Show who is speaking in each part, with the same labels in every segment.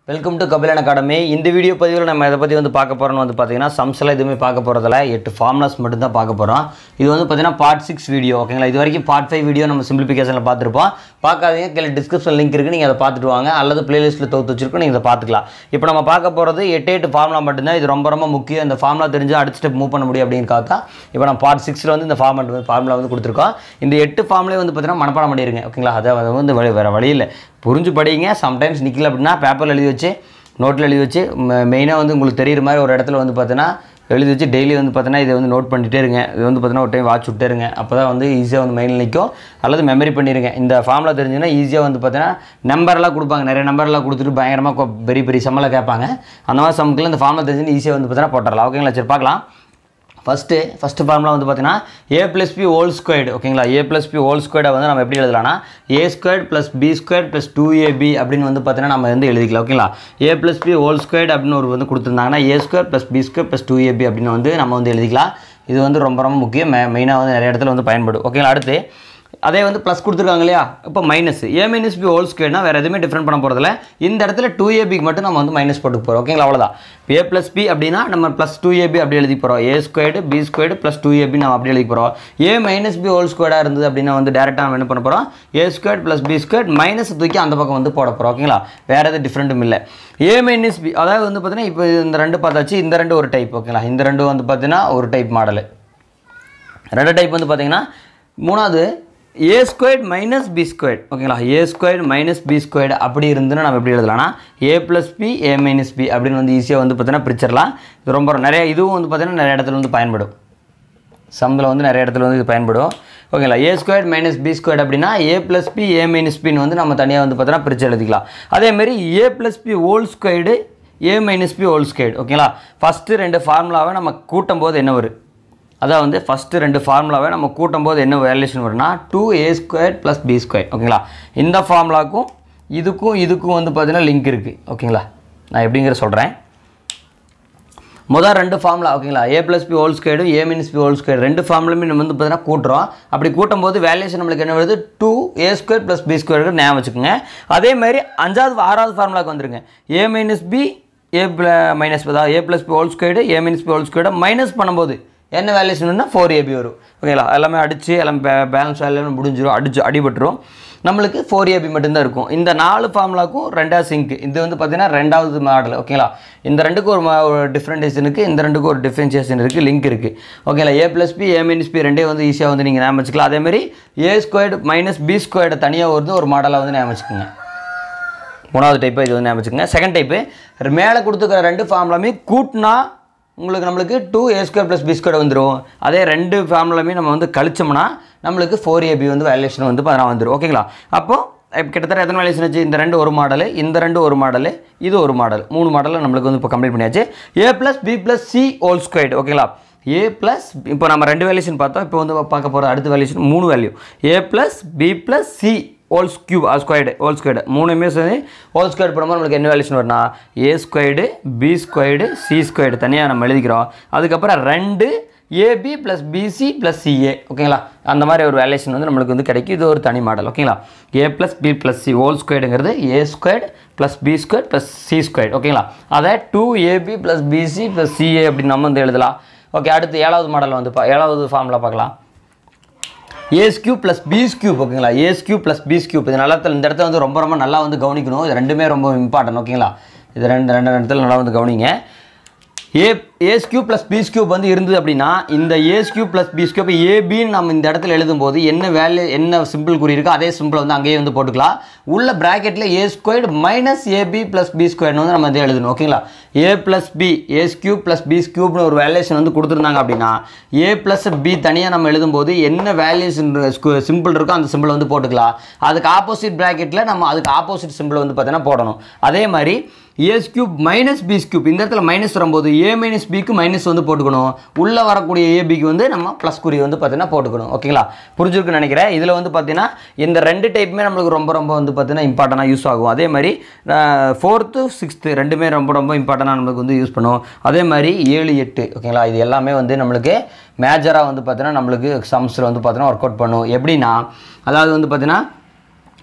Speaker 1: welcome to Kabilan academy இந்த video பதிவில் நம்ம எதை பற்றி வந்து பார்க்க போகிறோம்னு வந்து பார்த்தீங்கன்னா சம்ஸ்லாம் எதுவுமே பார்க்க போகிறதில்ல எட்டு ஃபார்முலாஸ் மட்டும் தான் பார்க்க போகிறோம் இது வந்து பார்த்தீங்கன்னா பார்ட் சிக்ஸ் வீடியோ ஓகேங்களா இது வரைக்கும் பார்ட் ஃபைவ் வீடியோ நம்ம சிம்பிளிஃபிகேஷனில் பார்த்துருப்போம் பார்க்காதீங்க கீழே டிஸ்கிரிப்ஷன் லிங்க் இருக்குது நீங்கள் அதை பார்த்துட்டு வாங்க அல்லது பிளேலிஸ்ட்டில் தொகுத்து வச்சிருக்கோம் நீங்கள் இதை பார்த்துக்கலாம் இப்போ நம்ம பார்க்க போகிறது எட்டு எட்டு ஃபார்முலா மட்டும்தான் இது ரொம்ப ரொம்ப முக்கியம் இந்த ஃபார்முலா தெரிஞ்சு அடுத்த ஸ்டெப் மூவ் பண்ண முடியும் அப்படின்னு பார்த்தா இப்போ நம்ம பார்ட் சிக்ஸில் வந்து இந்த ஃபார்மெட் வந்து ஃபார்முலா வந்து கொடுத்துருக்கோம் இந்த எட்டு ஃபார்முலே வந்து பார்த்தீங்கன்னா மனப்பாடம் பண்ணிடுங்க ஓகேங்களா அதை அது வந்து வழி வேறு வழி இல்லை புரிஞ்சு படிங்க சம்டைம்ஸ் நிற்கல அப்படின்னா பேப்பரில் எழுதி வச்சு நோட்டில் எழுதி வச்சு மெயினாக வந்து உங்களுக்கு தெரியுற மாதிரி ஒரு இடத்துல வந்து பார்த்தீங்கன்னா எழுதி வச்சு டெய்லி வந்து பார்த்தீங்கன்னா இதை வந்து நோட் பண்ணிட்டே இருங்க இது வந்து பார்த்தீங்கன்னா ஒரு டைம் வாட்ச் விட்டே இருங்க அப்போ தான் வந்து ஈஸியாக வந்து மைண்டில் நிற்கும் அல்லது மெமரி பண்ணிடுங்க இந்த ஃபார்மில் தெரிஞ்சுன்னா ஈஸியாக வந்து பார்த்தீங்கன்னா நம்பர்லாம் கொடுப்பாங்க நிறைய நம்பர்லாம் கொடுத்துட்டு பயங்கரமாக கொ- பெரிய பெரிய சம்பளம் கேட்பாங்க அந்த மாதிரி சமக்கில் இந்த ஃபார்மில் தெரிஞ்சுன்னு ஈஸியாக வந்து பார்த்தீங்கன்னா போட்டுடலாம் ஓகேங்களா சரி பார்க்கலாம் ஃபஸ்ட்டு ஃபஸ்ட்டு ஃபார்முலா வந்து பார்த்தீங்கன்னா A plus B whole squared ஓகேங்களா ஏ ப்ளஸ் பி ஹோல் ஸ்கொயர்டை வந்து நம்ம எப்படி எழுதலாம்னா A squared plus B squared plus two AB அப்படின்னு வந்து பார்த்தீங்கன்னா நம்ம வந்து எழுதிக்கலாம் ஓகேங்களா A plus B whole squared அப்படின்னு ஒரு வந்து கொடுத்துருந்தாங்கன்னா A square plus B square plus two AB அப்படின்னு வந்து நம்ம வந்து எழுதிக்கலாம் இது வந்து ரொம்ப ரொம்ப முக்கியம் மெ மெயினாக வந்து நிறைய இடத்துல வந்து பயன்படும் ஓகேங்களா அடுத்து அதே வந்து ப்ளஸ் கொடுத்துருக்காங்க இல்லையா இப்போ minus A minus B whole ஸ்கொயர்னா வேறு எதுவுமே டிஃப்ரெண்ட் பண்ண போகிறதில்ல இந்த இடத்துல டூ ஏபிக்கு மட்டும் நம்ம வந்து மைனஸ் போட்டு போகிறோம் ஓகேங்களா அவ்வளோதான் ஏ ப்ளஸ் பி அப்படின்னா நம்ம ப்ளஸ் டூ ஏபி அப்படி எழுதி போகிறோம் A squared B squared plus two AB நம்ம அப்படி எழுதி போகிறோம் ஏ மைனஸ் பி ஹோல் ஸ்கொயர்டாக இருந்தது அப்படின்னா வந்து டேரெக்டாக நம்ம என்ன பண்ண போகிறோம் A squared plus B squared minus தூக்கி அந்த பக்கம் வந்து போட போகிறோம் ஓகேங்களா வேறு எதுவும் டிஃப்ரெண்ட்டும் இல்லை ஏ மைனஸ் பி அதாவது வந்து பார்த்தீங்கன்னா இப்போ இந்த ரெண்டு பார்த்தாச்சு இந்த ரெண்டு ஒரு டைப் ஓகேங்களா இந்த ரெண்டு வந்து பார்த்தீங்கன்னா ஒரு டைப் மாடலு ரெண்டு டைப் வந்து பார்த்தீங்கன்னா மூணாவது A squared minus B squared ஓகேங்களா A squared minus B squared அப்படி இருந்துன்னா நம்ம எப்படி எழுதலாம்னா A plus B A minus B அப்படின்னு வந்து ஈஸியாக வந்து பார்த்தீங்கன்னா பிரிச்சிடலாம் இது ரொம்ப நிறைய இதுவும் வந்து பார்த்தீங்கன்னா நிறைய இடத்துல வந்து பயன்படும் சம்மில் வந்து நிறைய இடத்துல வந்து இது பயன்படும் ஓகேங்களா A squared minus B squared அப்படின்னா A plus B A minus பின்னு வந்து நம்ம தனியாக வந்து பார்த்தீங்கன்னா பிரித்து எழுதிக்கலாம் அதேமாரி A plus B whole squared A minus B whole squared ஓகேங்களா ஃபஸ்ட்டு ரெண்டு ஃபார்முலாவை நம்ம கூட்டும் போது என்ன வரும் அதான் வந்து ஃபஸ்ட்டு ரெண்டு ஃபார்முலாவை நம்ம கூட்டும் போது என்ன வேல்யூஷன் வரும்னா two A square plus B square ஓகேங்களா இந்த ஃபார்முலாக்கும் இதுக்கும் இதுக்கும் வந்து பார்த்தீங்கன்னா லிங்க் இருக்குது ஓகேங்களா நான் எப்படிங்கிற சொல்கிறேன் முதல் ரெண்டு ஃபார்முலா ஓகேங்களா A plus B whole squared A minus B whole square ரெண்டு ஃபார்முலுமே நம்ம வந்து பார்த்தீங்கன்னா கூட்டுறோம் அப்படி கூட்டும் போது வேல்யூஷன் நம்மளுக்கு என்ன வருது two A square plus B ஸ்கொயருக்கு ஞாபகம் வச்சுக்கோங்க அதே மாதிரி அஞ்சாவது ஆறாவது ஃபார்முலாக்கு வந்துருங்க A minus B A minus அதாவது A plus B whole squared A minus B whole ஸ்கொயர்டை மைனஸ் பண்ணும்போது என்ன வேல்யூஷன்னா ஃபோர் ஏபி வரும் ஓகேங்களா எல்லாமே அடித்து எல்லாமே பேலன்ஸ் எல்லாமே முடிஞ்சிடும் அடிச்சு அடிபட்டுரும் நம்மளுக்கு ஃபோர் ஏபி மட்டும்தான் இருக்கும் இந்த நாலு ஃபார்முலாக்கும் ரெண்டாவது சிங்க் இது வந்து பார்த்தீங்கன்னா ரெண்டாவது மாடல் ஓகேங்களா இந்த ரெண்டுக்கும் ஒரு மா- ஒரு டிஃப்ரெண்டேஷன் இருக்குது இந்த ரெண்டுக்கும் ஒரு டிஃப்ரென்சியேஷன் இருக்குது லிங்க் இருக்குது ஓகேங்களா A plus B A minus B ரெண்டே வந்து ஈஸியாக வந்து நீங்கள் ஞாபகம் வச்சுக்கலாம் அதேமாதிரி A squared minus B squared தனியாக வந்து ஒரு மாடலாக வந்து ஞாபகம் வச்சுக்கோங்க மூணாவது டைப்பு இது வந்து ஞாபகம் வச்சுக்கோங்க செகண்ட் டைப்பு மேலே கொடுத்துக்கிற ரெண்டு ஃபார்முலாமே கூட்டினா உங்களுக்கு நம்மளுக்கு two A square plus B square வந்துடும் அதே ரெண்டு ஃபார்முலாமே நம்ம வந்து கழிச்சோம்னா நம்மளுக்கு ஃபோர் ஏபி வந்து வேல்யூஷன் வந்து பதினாறு வந்துடும் ஓகேங்களா அப்போது இப்போ கிட்டத்தட்ட எத்தனை வேல்யூஷன் வச்சு இந்த ரெண்டு ஒரு மாடலு இந்த ரெண்டு ஒரு மாடலு இது ஒரு மாடல் மூணு மாடலில் நம்மளுக்கு வந்து இப்போ கம்ப்ளீட் பண்ணியாச்சு A plus B plus C whole squared ஓகேங்களா ஏ ப்ளஸ் இப்போ நம்ம ரெண்டு வேல்யூஷன் பார்த்தோம் இப்போ வந்து பார்க்க போகிற அடுத்த வேல்யூஷன் மூணு value A plus B plus C whole cube squared whole squared மூணுமே சேர்ந்து ஹோல் ஸ்கொயர் பண்ணும்போது நம்மளுக்கு என்ன வேல்யூஷன் வரும்னா A squared B squared C squared தனியாக நம்ம எழுதிக்கிறோம் அதுக்கப்புறம் ரெண்டு AB plus BC plus CA ஓகேங்களா அந்த மாதிரி ஒரு வேல்யூஷன் வந்து நம்மளுக்கு வந்து கிடைக்கும் இது ஒரு தனி மாடல் ஓகேங்களா A plus B plus C whole ஸ்கொயர்டுங்கிறது A squared plus B square plus C squared ஓகேங்களா அதை two AB plus BC plus CA அப்படின்னு நம்ம வந்து எழுதலாம் ஓகே அடுத்து ஏழாவது மாடல் வந்து பா ஏழாவது ஃபார்முலா பார்க்கலாம் A's cube plus B's cube ஓகேங்களா A's cube plus B's cube இது நல்லா இந்த இடத்துல வந்து ரொம்ப ரொம்ப நல்லா வந்து கவனிக்கணும் இது ரெண்டுமே ரொம்ப இம்பார்ட்டன்ட் ஓகேங்களா இது ரெண்டு ரெண்டு இடத்துல நல்லா வந்து கவனிங்க A A's cube plus B's cube வந்து இருந்தது அப்படின்னா இந்த A's cube plus B's cube ஏபின்னு நம்ம இந்த இடத்துல எழுதும்போது என்ன வேல்யூ என்ன சிம்பிள் குறி இருக்கோ அதே சிம்பிள் வந்து அங்கேயே வந்து போட்டுக்கலாம் உள்ள ப்ராக்கெட்டில் A squared minus AB plus B ஸ்கொயர்னு வந்து நம்ம வந்து எழுதணும் ஓகேங்களா A plus B A's cube plus B's கியூப்னு ஒரு வேல்யூஷன் வந்து கொடுத்துருந்தாங்க அப்படின்னா ஏ ப்ளஸ் பி தனியாக நம்ம எழுதும்போது என்ன வேல்யூஷன் சிம்பிள் இருக்கோ அந்த சிம்பிள் வந்து போட்டுக்கலாம் அதுக்கு ஆப்போசிட் ப்ராக்கெட்டில் நம்ம அதுக்கு ஆப்போசிட் சிம்பிள் வந்து பார்த்தீங்கன்னா போடணும் அதே மாதிரி A's cube minus B's cube இந்த இடத்துல மைனஸ் வரும்போது ஏ மைனஸ் பிக்கு மைனஸ் வந்து போட்டுக்கணும் உள்ளே வரக்கூடிய ஏபிக்கு வந்து நம்ம ப்ளஸ் குறி வந்து பார்த்தீங்கன்னா போட்டுக்கணும் ஓகேங்களா புரிஞ்சிருக்குன்னு நினைக்கிறேன் இதில் வந்து பார்த்தீங்கன்னா இந்த ரெண்டு டைப்புமே நம்மளுக்கு ரொம்ப ரொம்ப வந்து பார்த்தீங்கன்னா இம்பார்ட்டண்டாக யூஸ் ஆகும் அதே மாதிரி ஃபோர்த்து சிக்ஸ்த்து ரெண்டுமே ரொம்ப ரொம்ப இம்பார்ட்டண்டாக நம்மளுக்கு வந்து யூஸ் பண்ணுவோம் அதே மாதிரி ஏழு எட்டு ஓகேங்களா இது எல்லாமே வந்து நம்மளுக்கு மேஜராக வந்து பார்த்தீங்கன்னா நம்மளுக்கு சம்ஸில் வந்து பார்த்தீங்கன்னா ஒர்க் அவுட் பண்ணும் எப்படின்னா அதாவது வந்து பார்த்தீங்கன்னா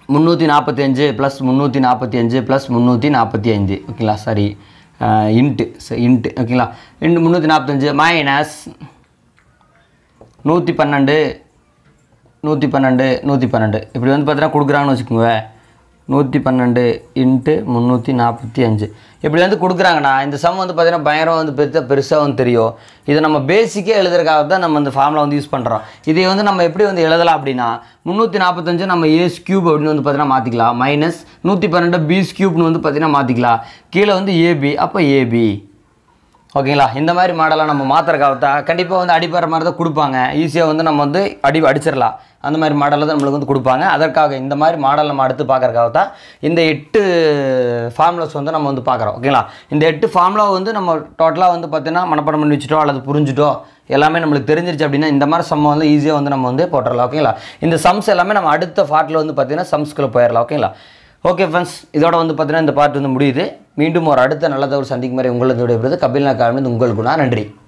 Speaker 1: முந்நூற்றி நாற்பத்தி அஞ்சு ப்ளஸ் முந்நூற்றி நாற்பத்தி அஞ்சு ப்ளஸ் முந்நூற்றி நாற்பத்தி ஐந்து ஓகேங்களா சாரி இன்ட்டு இன்ட்டு ஓகேங்களா இன்ட்டு முந்நூற்றி நாற்பத்தஞ்சு மைனஸ் நூற்றி பன்னெண்டு நூற்றி பன்னெண்டு நூற்றி பன்னெண்டு இப்படி வந்து பார்த்தீங்கன்னா கொடுக்குறாங்கன்னு வச்சுக்கோங்க நூற்றி பன்னெண்டு இன்ட்டு முந்நூற்றி நாற்பத்தி அஞ்சு இப்படி வந்து கொடுக்குறாங்கண்ணா இந்த சம் வந்து பார்த்தீங்கன்னா பயங்கரம் வந்து பெருசாக பெருசாக வந்து தெரியும் இதை நம்ம பேசிக்கே எழுதுறதுக்காக தான் நம்ம இந்த ஃபார்முலா வந்து யூஸ் பண்ணுறோம் இதை வந்து நம்ம எப்படி வந்து எழுதலாம் அப்படின்னா முந்நூற்றி நாற்பத்தஞ்சு நம்ம ஏஸ் கியூப் அப்படின்னு வந்து பார்த்தீங்கன்னா மாற்றிக்கலாம் மைனஸ் நூற்றி பன்னெண்டு பிஸ் கியூப்னு வந்து பார்த்தீங்கன்னா மாற்றிக்கலாம் கீழே வந்து ஏபி அப்போ ஏபி ஓகேங்களா இந்த மாதிரி மாடலாக நம்ம மாத்திரக்காக தான் கண்டிப்பாக வந்து அடிப்படுற மாதிரி தான் கொடுப்பாங்க ஈஸியாக வந்து நம்ம வந்து அடி அடிச்சிடலாம் அந்த மாதிரி மாடலில் தான் நம்மளுக்கு வந்து கொடுப்பாங்க அதற்காக இந்த மாதிரி மாடல் நம்ம அடுத்து பார்க்கறக்காக தான் இந்த எட்டு ஃபார்முலாஸ் வந்து நம்ம வந்து பார்க்குறோம் ஓகேங்களா இந்த எட்டு ஃபார்முலா வந்து நம்ம டோட்டலாக வந்து பார்த்தீங்கன்னா மனப்பாடம் பண்ணி வச்சுட்டோம் அல்லது புரிஞ்சுட்டோ எல்லாமே நம்மளுக்கு தெரிஞ்சிருச்சு அப்படின்னா இந்த மாதிரி சம் வந்து ஈஸியாக வந்து நம்ம வந்து போட்டுடலாம் ஓகேங்களா இந்த சம்ஸ் எல்லாமே நம்ம அடுத்த பார்ட்டில் வந்து பார்த்தீங்கன்னா சம்ஸ்குள்ளே போயிடலாம் ஓகேங்களா ஓகே ஃப்ரெண்ட்ஸ் இதோட வந்து பார்த்தீங்கன்னா இந்த பார்ட் வந்து முடியுது மீண்டும் ஒரு அடுத்த நல்ல தகவல் சந்திக்கும் வரை உங்களது விடைபெறுவது கபில் நாக்காவிலிருந்து உங்கள் குணா நன்றி